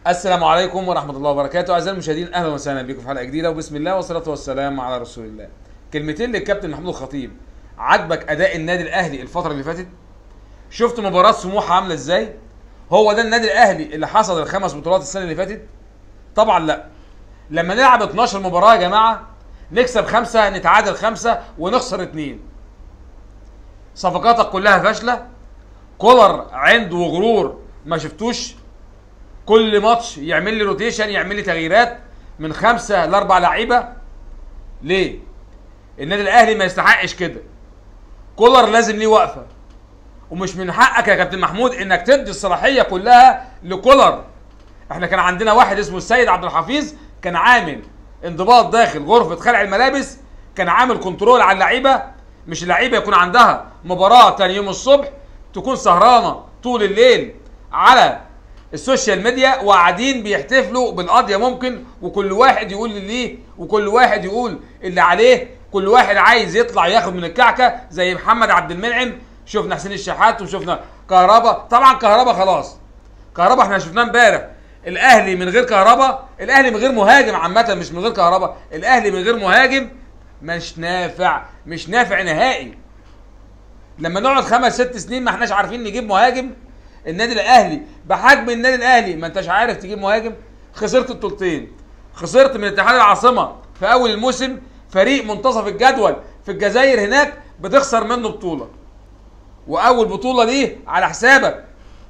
السلام عليكم ورحمة الله وبركاته أعزائي المشاهدين أهلا وسهلا بكم في حلقة جديدة وبسم الله والصلاة والسلام على رسول الله. كلمتين للكابتن محمود الخطيب عجبك أداء النادي الأهلي الفترة اللي فاتت؟ شفت مباراة سموحة عاملة إزاي؟ هو ده النادي الأهلي اللي حصد الخمس بطولات السنة اللي فاتت؟ طبعا لا. لما نلعب 12 مباراة يا جماعة نكسب خمسة نتعادل خمسة ونخسر اتنين. صفقاتك كلها فاشلة كولر عنده غرور ما شفتوش كل ماتش يعمل لي روتيشن يعمل لي تغييرات من خمسه لاربع لعيبه ليه؟ النادي الاهلي ما يستحقش كده كولر لازم ليه وقفه ومش من حقك يا كابتن محمود انك تدي الصلاحيه كلها لكولر احنا كان عندنا واحد اسمه السيد عبد الحفيظ كان عامل انضباط داخل غرفه خلع الملابس كان عامل كنترول على اللعيبه مش اللعيبه يكون عندها مباراه تاني يوم الصبح تكون سهرانه طول الليل على السوشيال ميديا وقاعدين بيحتفلوا بالقضيه ممكن وكل واحد يقول اللي ليه وكل واحد يقول اللي عليه كل واحد عايز يطلع ياخد من الكعكه زي محمد عبد المنعم شفنا حسين الشحات وشفنا كهربا طبعا كهربا خلاص كهربا احنا شفناه امبارح الاهلي من غير كهربا الاهلي من غير مهاجم عامه مش من غير كهربا الاهلي من غير مهاجم مش نافع مش نافع نهائي لما نقعد خمس ست سنين ما احناش عارفين نجيب مهاجم النادي الاهلي بحجم النادي الاهلي ما انتش عارف تجيب مهاجم خسرت البطولتين خسرت من اتحاد العاصمه في اول الموسم فريق منتصف الجدول في الجزائر هناك بتخسر منه بطوله واول بطوله دي على حسابك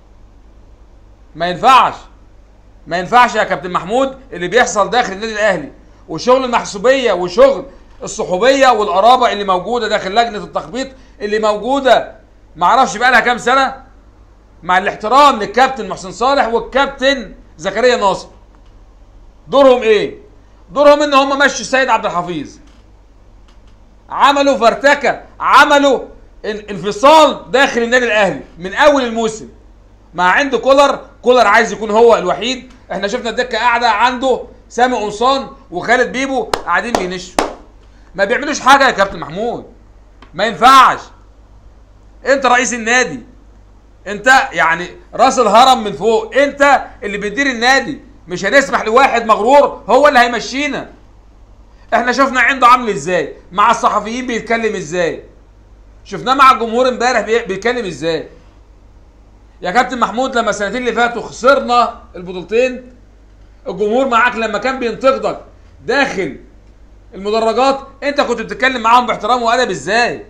ما ينفعش ما ينفعش يا كابتن محمود اللي بيحصل داخل النادي الاهلي وشغل المحسوبيه وشغل الصحوبيه والقرابه اللي موجوده داخل لجنه التخبيط اللي موجوده معرفش بقى لها كام سنه مع الاحترام للكابتن محسن صالح والكابتن زكريا ناصر دورهم ايه دورهم ان هم مشوا السيد عبد الحفيظ عملوا فرتكه عملوا ان- انفصال داخل النادي الاهلي من اول الموسم مع عنده كولر كولر عايز يكون هو الوحيد احنا شفنا الدكه قاعده عنده سامي قمصان وخالد بيبو قاعدين بينشوا ما بيعملوش حاجه يا كابتن محمود ما ينفعش انت رئيس النادي انت يعني راس الهرم من فوق انت اللي بتدير النادي مش هنسمح لواحد مغرور هو اللي هيمشينا احنا شفنا عنده عامل ازاي مع الصحفيين بيتكلم ازاي شفناه مع الجمهور امبارح بي- بيتكلم ازاي يا كابتن محمود لما السنتين اللي فاتوا خسرنا البطولتين الجمهور معاك لما كان بينتقدك داخل المدرجات انت كنت بتتكلم معاهم باحترام وادب ازاي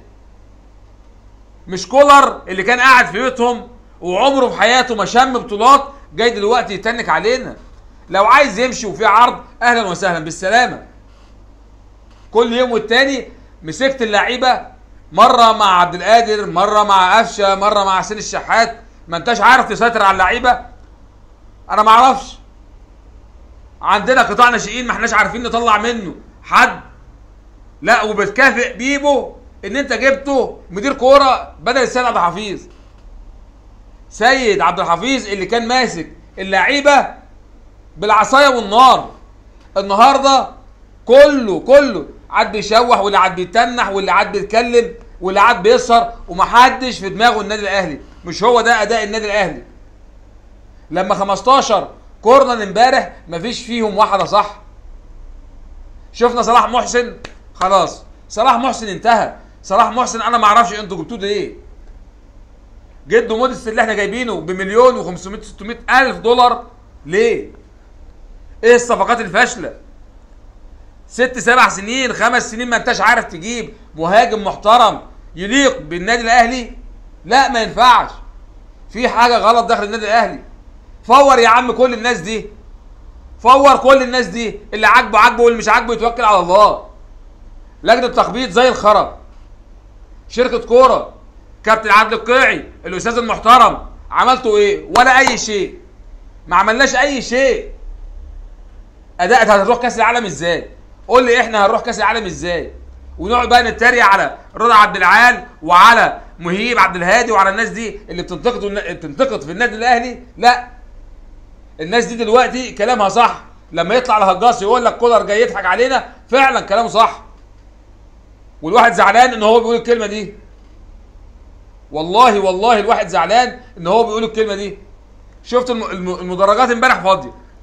مش كولر اللي كان قاعد في بيتهم وعمره في حياته ما شم بطولات جاي دلوقتي يتنك علينا لو عايز يمشي وفي عرض اهلا وسهلا بالسلامه كل يوم والتاني مسكت اللعيبه مره مع عبد القادر مره مع قفشه مره مع حسين الشحات ما انتش عارف تسيطر على اللعيبه انا ما اعرفش عندنا قطاع ناشئين ما احناش عارفين نطلع منه حد لا وبتكافئ بيبو ان انت جبته مدير كوره بدل السيد عبد الحفيظ سيد عبد الحفيظ اللي كان ماسك اللعيبه بالعصايه والنار النهارده كله كله قاعد بيشوح واللي قاعد بيتنح واللي قاعد بيتكلم واللي قاعد بيسهر ومحدش في دماغه النادي الاهلي مش هو ده اداء النادي الاهلي لما 15 كورنر امبارح مفيش فيهم واحده صح شفنا صلاح محسن خلاص صلاح محسن انتهى صلاح محسن انا ما اعرفش انتوا جبتوه ده ايه جدو موديست اللي احنا جايبينه بمليون و500 600 الف دولار ليه ايه الصفقات الفاشله ست سبع سنين خمس سنين ما انتش عارف تجيب مهاجم محترم يليق بالنادي الاهلي لا ما ينفعش في حاجه غلط داخل النادي الاهلي فور يا عم كل الناس دي فور كل الناس دي اللي عاجبه عاجبه واللي مش عاجبه يتوكل على الله لجنه تخبيط زي الخرا شركه كوره كابتن عادل القيعي الاستاذ المحترم عملتوا ايه ولا اي شيء ما عملناش اي شيء اداء هتروح كاس العالم ازاي قول لي احنا هنروح كاس العالم ازاي ونقعد بقى نتريق على رضا عبد العال وعلى مهيب عبد الهادي وعلى الناس دي اللي بتنتقد بتنتقد في النادي الاهلي لا الناس دي دلوقتي كلامها صح لما يطلع الهجاص يقول لك كولر جاي يضحك علينا فعلا كلامه صح والواحد زعلان ان هو بيقول الكلمه دي والله والله الواحد زعلان ان هو بيقول الكلمه دي شفت الم- الم- المدرجات امبارح فاضيه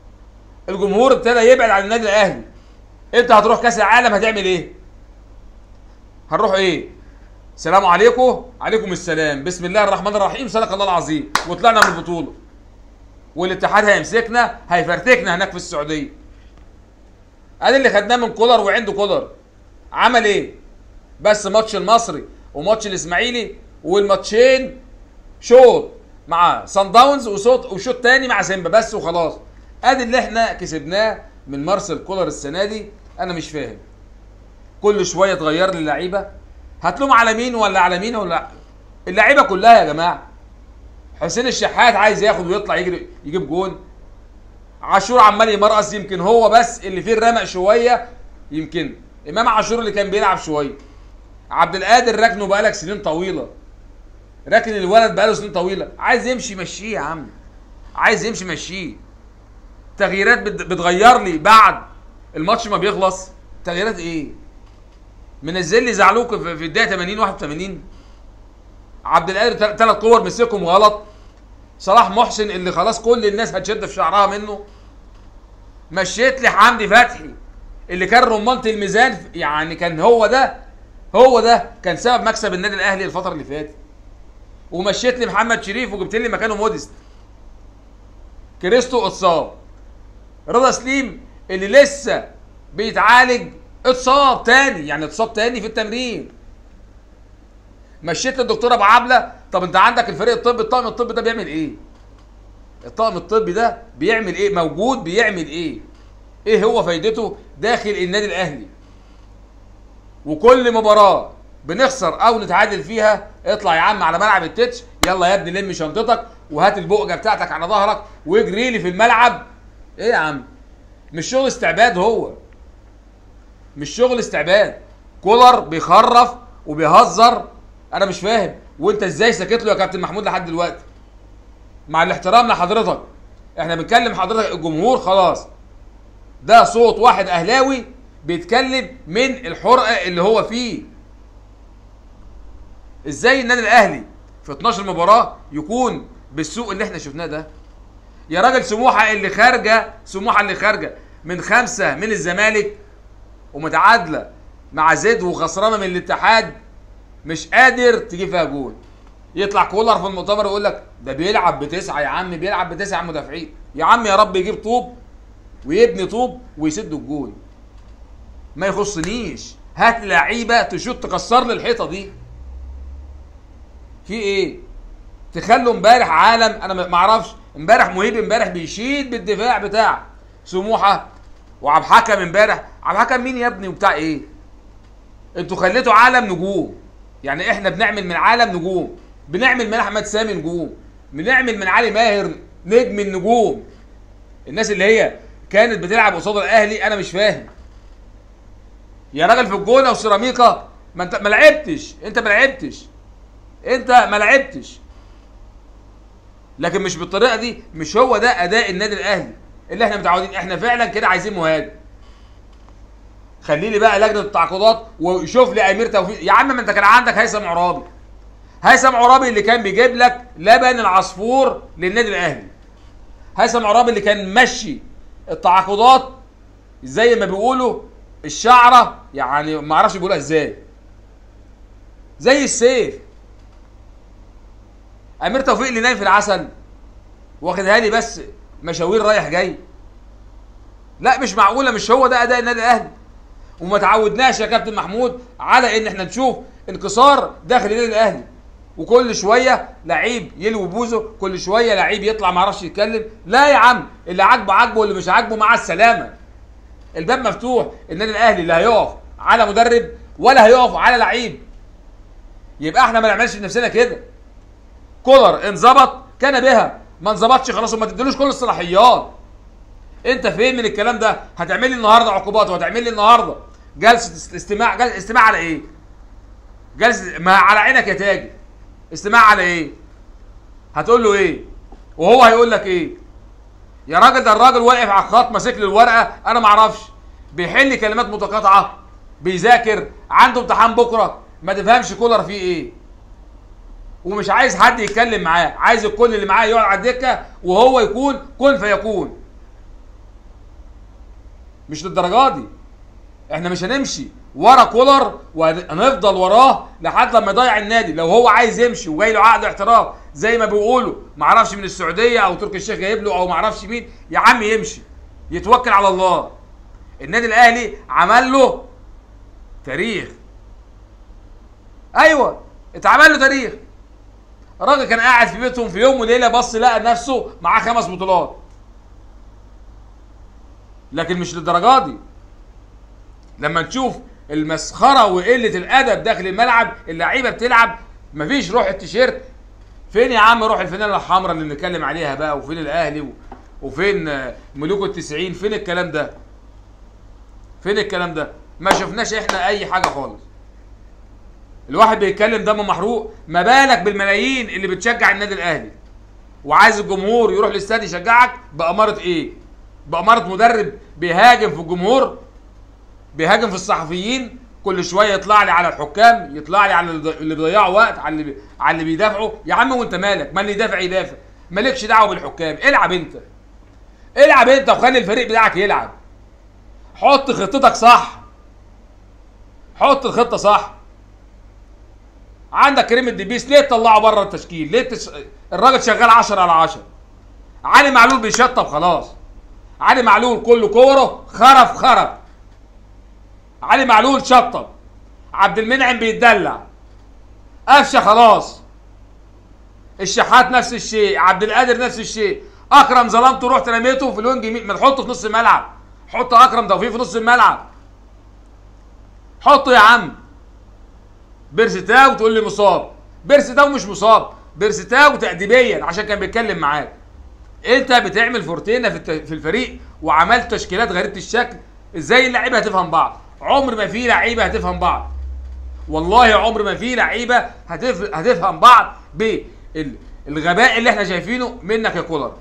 الجمهور ابتدى يبعد عن النادي الاهلي انت هتروح كاس العالم هتعمل ايه هنروح ايه السلام عليكم عليكم السلام بسم الله الرحمن الرحيم صدق الله العظيم وطلعنا من البطوله والاتحاد هيمسكنا هيفرتكنا هناك في السعوديه ادي اللي خدناه من كولر وعنده كولر عمل ايه بس ماتش المصري وماتش الاسماعيلي والماتشين شوط مع سان داونز وشوط وشوط تاني مع سيمبا بس وخلاص ادي اللي احنا كسبناه من مارسيل كولر السنه دي انا مش فاهم كل شويه تغير لي اللعيبه هتلوم على مين ولا على مين ولا اللعيبه كلها يا جماعه حسين الشحات عايز ياخد ويطلع يجري يجيب جون عاشور عمال يمرقص يمكن هو بس اللي فيه الرمق شويه يمكن امام عاشور اللي كان بيلعب شويه عبد القادر ركنه بقالك سنين طويله راكن الولد بقاله سنين طويله عايز يمشي مشيه يا عم عايز يمشي مشيه تغييرات بت- بتغير لي بعد الماتش ما بيخلص تغييرات ايه منزل لي زعلوك في في الدقيقه 80 81 عبد القادر ثلاث كور مسكهم غلط صلاح محسن اللي خلاص كل الناس هتشد في شعرها منه مشيت لي حمدي فتحي اللي كان رمانة الميزان يعني كان هو ده هو ده كان سبب مكسب النادي الاهلي الفتره اللي فاتت ومشيت لي محمد شريف وجبت لي مكانه موديست كريستو اتصاب رضا سليم اللي لسه بيتعالج اتصاب تاني يعني اتصاب تاني في التمرين مشيت للدكتور ابو عبله طب انت عندك الفريق الطبي الطاقم الطبي ده بيعمل ايه الطاقم الطبي ده بيعمل ايه موجود بيعمل ايه ايه هو فايدته داخل النادي الاهلي وكل مباراه بنخسر او نتعادل فيها اطلع يا عم على ملعب التتش يلا يا ابني لم شنطتك وهات البقجه بتاعتك على ظهرك واجري لي في الملعب ايه يا عم مش شغل استعباد هو مش شغل استعباد كولر بيخرف وبيهزر انا مش فاهم وانت ازاي ساكت له يا كابتن محمود لحد دلوقتي مع الاحترام لحضرتك احنا بنكلم حضرتك الجمهور خلاص ده صوت واحد اهلاوي بيتكلم من الحرقه اللي هو فيه ازاي النادي الاهلي في 12 مباراه يكون بالسوق اللي احنا شفناه ده يا راجل سموحه اللي خارجه سموحه اللي خارجه من خمسه من الزمالك ومتعادله مع زد وخسرانه من الاتحاد مش قادر تجيب فيها جول يطلع كولر في المؤتمر يقول لك ده بيلعب بتسعه يا عم بيلعب بتسعه مدافعين يا عم يا رب يجيب طوب ويبني طوب ويسد الجول ما يخصنيش هات لعيبه تشوط تكسر لي الحيطه دي في ايه تخلوا امبارح عالم انا ما اعرفش امبارح مهيب امبارح بيشيد بالدفاع بتاع سموحه وعبد الحكم امبارح عبد الحكم مين يا ابني وبتاع ايه انتوا خليتوا عالم نجوم يعني احنا بنعمل من عالم نجوم بنعمل من احمد سامي نجوم بنعمل من علي ماهر نجم النجوم الناس اللي هي كانت بتلعب قصاد الاهلي انا مش فاهم يا راجل في الجونه وسيراميكا ما انت ما لعبتش انت ما لعبتش انت ما لعبتش لكن مش بالطريقه دي مش هو ده اداء النادي الاهلي اللي احنا متعودين احنا فعلا كده عايزين مهاجم خلي لي بقى لجنه التعاقدات وشوف لي امير توفيق يا عم ما انت كان عندك هيثم عرابي هيثم عرابي اللي كان بيجيب لك لبن العصفور للنادي الاهلي هيثم عرابي اللي كان مشي التعاقدات زي ما بيقولوا الشعره يعني ما اعرفش بيقولها ازاي زي السيف امير توفيق اللي نايم في العسل واخدها لي بس مشاوير رايح جاي لا مش معقوله مش هو ده اداء النادي الاهلي وما تعودناش يا كابتن محمود على ان احنا نشوف انكسار داخل النادي الاهلي وكل شويه لعيب يلوي بوزه كل شويه لعيب يطلع ما يعرفش يتكلم لا يا عم اللي عاجبه عاجبه واللي مش عاجبه مع السلامه الباب مفتوح النادي الاهلي لا هيقف على مدرب ولا هيقف على لعيب يبقى احنا ما نعملش في نفسنا كده كولر انظبط كان بها ما انظبطش خلاص وما تديلوش كل الصلاحيات انت فين من الكلام ده هتعمل لي النهارده عقوبات وهتعمل لي النهارده جلسه استماع جلسه استماع على ايه جلسه ما على عينك يا تاجر استماع على ايه هتقول له ايه وهو هيقول لك ايه يا راجل ده الراجل واقف على الخط ماسك لي الورقه انا ما اعرفش بيحل كلمات متقاطعه بيذاكر عنده امتحان بكره ما تفهمش كولر فيه ايه ومش عايز حد يتكلم معاه عايز الكل اللي معاه يقعد على الدكه وهو يكون كن فيكون مش للدرجه دي احنا مش هنمشي ورا كولر وهنفضل وراه لحد لما يضيع النادي لو هو عايز يمشي وجاي له عقد احتراف زي ما بيقولوا معرفش من السعوديه او تركي الشيخ جايب له او معرفش مين يا عم يمشي يتوكل على الله النادي الاهلي عمل له تاريخ ايوه اتعمل له تاريخ الراجل كان قاعد في بيتهم في يوم وليله بص لقى نفسه معاه خمس بطولات لكن مش للدرجه دي لما نشوف المسخره وقله الادب داخل الملعب اللعيبه بتلعب مفيش روح التيشيرت فين يا عم روح الفانيلا الحمراء اللي بنتكلم عليها بقى وفين الاهلي و... وفين آه، ملوك التسعين فين الكلام ده فين الكلام ده ما شفناش احنا اي حاجه خالص الواحد بيتكلم دمه محروق ما بالك بالملايين اللي بتشجع النادي الاهلي وعايز الجمهور يروح الاستاد يشجعك بأمارة ايه بأمارة مدرب بيهاجم في الجمهور بيهاجم في الصحفيين كل شويه يطلع لي على الحكام يطلع لي على اللي بيضيعوا وقت على اللي بي... على اللي بيدافعوا يا عم وانت مالك ما اللي يدافع يدافع مالكش دعوه بالحكام العب انت العب انت وخلي الفريق بتاعك يلعب حط خطتك صح حط الخطه صح عندك كريم الدبيس ليه تطلعه بره التشكيل ليه تش... الراجل شغال 10 على 10 علي معلول بيشطب خلاص علي معلول كل كوره خرف خرف علي معلول شطب عبد المنعم بيتدلع قفشه خلاص الشحات نفس الشيء عبد القادر نفس الشيء اكرم ظلمته رحت رميته في الوينج يمين ما تحطه في نص الملعب حط اكرم توفيق في نص الملعب حطه يا عم بيرستاو تقول لي مصاب بيرستاو مش مصاب بيرستاو تأديبيا عشان كان بيتكلم معاك انت بتعمل فورتينا في الت- في الفريق وعملت تشكيلات غريبه الشكل ازاي اللعيبه هتفهم بعض عمر ما في لعيبه هتفهم بعض والله عمر ما في لعيبه هتف... هتفهم بعض بالغباء اللي احنا شايفينه منك يا كولر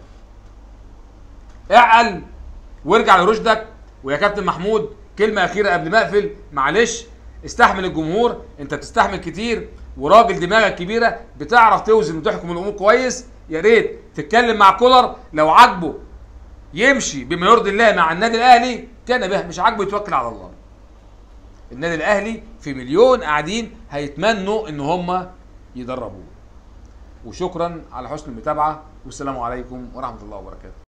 اعقل وارجع لرشدك ويا كابتن محمود كلمه اخيره قبل ما اقفل معلش استحمل الجمهور انت بتستحمل كتير وراجل دماغك كبيره بتعرف توزن وتحكم الامور كويس يا ريت تتكلم مع كولر لو عاجبه يمشي بما يرضي الله مع النادي الاهلي كان به مش عاجبه يتوكل على الله النادي الاهلي في مليون قاعدين هيتمنوا ان هم يدربوه وشكرا على حسن المتابعه والسلام عليكم ورحمه الله وبركاته